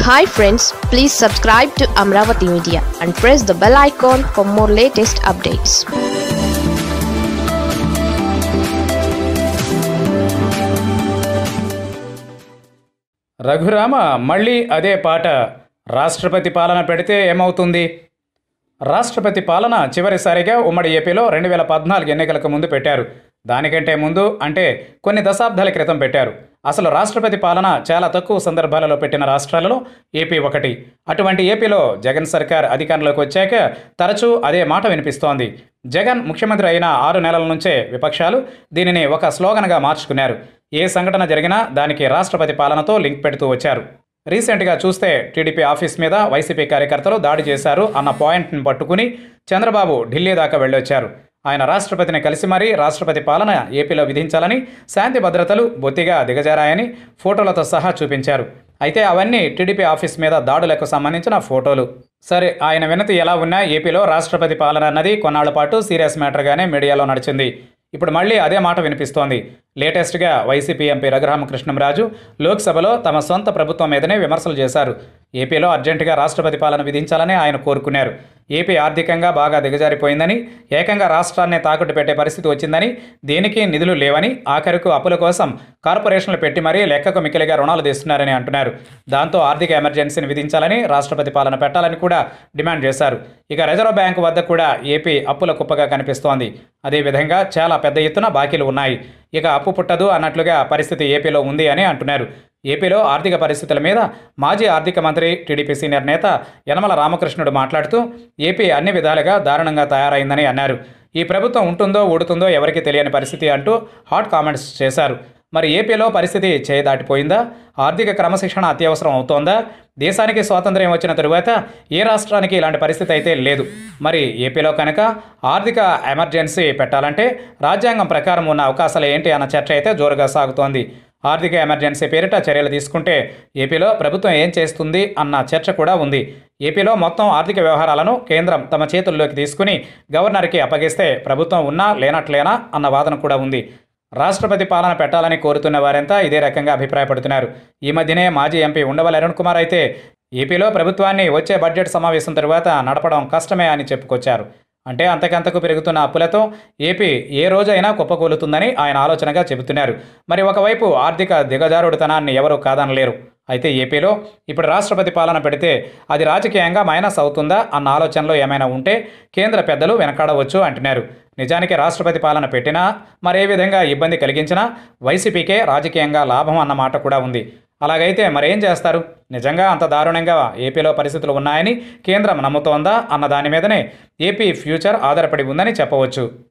hi friends please subscribe to Amaravati media and press the bell icon for more latest updates Raghurama మళ్ళీ అదే పాట రాష్ట్రపతి పాలన పెడితే ఏమవుతుంది రాష్ట్రపతి పాలన చివరిసారిగా ఉమ్మడి ఏపీలో రెండు వేల పద్నాలుగు ఎన్నికలకు ముందు పెట్టారు దానికంటే ముందు అంటే కొన్ని దశాబ్దాల క్రితం పెట్టారు అసలు రాష్ట్రపతి పాలన చాలా తక్కువ సందర్భాలలో పెట్టిన రాష్ట్రాలలో ఏపీ ఒకటి అటువంటి ఏపీలో జగన్ సర్కార్ అధికారంలోకి వచ్చాక తరచూ అదే మాట వినిపిస్తోంది జగన్ ముఖ్యమంత్రి అయిన ఆరు నెలల నుంచే విపక్షాలు దీనిని ఒక స్లోగన్గా మార్చుకున్నారు ఏ సంఘటన జరిగినా దానికి రాష్ట్రపతి పాలనతో లింక్ పెడుతూ వచ్చారు రీసెంట్గా చూస్తే టీడీపీ ఆఫీస్ మీద వైసీపీ కార్యకర్తలు దాడి చేశారు అన్న పాయింట్ని పట్టుకుని చంద్రబాబు ఢిల్లీ దాకా వెళ్ళొచ్చారు ఆయన రాష్ట్రపతిని కలిసి మరీ రాష్ట్రపతి పాలన ఏపీలో విధించాలని శాంతి భద్రతలు బొత్తిగా దిగజారాయని ఫోటోలతో సహా చూపించారు అయితే అవన్నీ టీడీపీ ఆఫీస్ మీద దాడులకు సంబంధించిన ఫోటోలు సరే ఆయన వినతి ఎలా ఉన్నా ఏపీలో రాష్ట్రపతి పాలన అన్నది కొన్నాళ్ల పాటు సీరియస్ మ్యాటర్గానే మీడియాలో నడిచింది ఇప్పుడు మళ్ళీ అదే మాట వినిపిస్తోంది లేటెస్ట్గా వైసీపీ ఎంపీ రఘురామకృష్ణంరాజు లోక్సభలో తమ సొంత ప్రభుత్వం మీదనే విమర్శలు చేశారు ఏపీలో అర్జెంటుగా రాష్ట్రపతి పాలన విధించాలని ఆయన కోరుకున్నారు ఏపీ ఆర్థికంగా బాగా దిగజారిపోయిందని ఏకంగా రాష్ట్రాన్ని తాకట్టు పెట్టే పరిస్థితి వచ్చిందని దేనికి నిధులు లేవని ఆఖరుకు అప్పుల కోసం కార్పొరేషన్లు పెట్టి మరీ లెక్కకు మిక్కిలిగా రుణాలు తీస్తున్నారని అంటున్నారు దాంతో ఆర్థిక ఎమర్జెన్సీని విధించాలని రాష్ట్రపతి పాలన పెట్టాలని కూడా డిమాండ్ చేశారు ఇక రిజర్వ్ బ్యాంకు వద్ద కూడా ఏపీ అప్పుల కుప్పగా కనిపిస్తోంది అదేవిధంగా చాలా పెద్ద ఎత్తున బాకీలు ఉన్నాయి ఇక అప్పు పుట్టదు అన్నట్లుగా పరిస్థితి ఏపీలో ఉంది అని అంటున్నారు ఏపీలో ఆర్థిక పరిస్థితుల మీద మాజీ ఆర్థిక మంత్రి టీడీపీ సీనియర్ నేత యనమల రామకృష్ణుడు మాట్లాడుతూ ఏపీ అన్ని విధాలుగా దారుణంగా తయారైందని అన్నారు ఈ ప్రభుత్వం ఉంటుందో ఊడుతుందో ఎవరికీ తెలియని పరిస్థితి అంటూ హాట్ కామెంట్స్ చేశారు మరి ఏపీలో పరిస్థితి చేయదాటిపోయిందా ఆర్థిక క్రమశిక్షణ అత్యవసరం అవుతోందా దేశానికి స్వాతంత్ర్యం వచ్చిన తరువాత ఏ రాష్ట్రానికి ఇలాంటి పరిస్థితి అయితే లేదు మరి ఏపీలో కనుక ఆర్థిక ఎమర్జెన్సీ పెట్టాలంటే రాజ్యాంగం ప్రకారం ఉన్న అవకాశాలు ఏంటి అన్న చర్చ అయితే జోరుగా సాగుతోంది ఆర్థిక ఎమర్జెన్సీ పేరిట చర్యలు తీసుకుంటే ఏపీలో ప్రభుత్వం ఏం చేస్తుంది అన్న చర్చ కూడా ఉంది ఏపీలో మొత్తం ఆర్థిక వ్యవహారాలను కేంద్రం తమ చేతుల్లోకి తీసుకుని గవర్నర్కి అప్పగిస్తే ప్రభుత్వం ఉన్నా లేనట్లేనా అన్న వాదన కూడా ఉంది రాష్ట్రపతి పాలన పెట్టాలని కోరుతున్న వారంతా ఇదే రకంగా అభిప్రాయపడుతున్నారు ఈ మధ్యనే మాజీ ఎంపీ ఉండవల్లి అరుణ్ కుమార్ అయితే ఏపీలో ప్రభుత్వాన్ని వచ్చే బడ్జెట్ సమావేశం తరువాత నడపడం కష్టమే అని చెప్పుకొచ్చారు అంటే అంతకంతకు పెరుగుతున్న అప్పులతో ఏపీ ఏ రోజైనా కుప్పకూలుతుందని ఆయన ఆలోచనగా చెబుతున్నారు మరి ఒకవైపు ఆర్థిక దిగజారుడుతనాన్ని ఎవరూ కాదనలేరు అయితే ఏపీలో ఇప్పుడు రాష్ట్రపతి పాలన పెడితే అది రాజకీయంగా మైనస్ అవుతుందా అన్న ఆలోచనలో ఏమైనా ఉంటే కేంద్ర పెద్దలు వెనకాడవచ్చు అంటున్నారు నిజానికి రాష్ట్రపతి పాలన పెట్టినా మరే విధంగా ఇబ్బంది కలిగించినా వైసీపీకే రాజకీయంగా లాభం అన్న మాట కూడా ఉంది అలాగైతే మరేం చేస్తారు నిజంగా అంత దారుణంగా ఏపీలో పరిస్థితులు ఉన్నాయని కేంద్రం నమ్ముతోందా అన్న దాని మీదనే ఏపీ ఫ్యూచర్ ఆధారపడి ఉందని చెప్పవచ్చు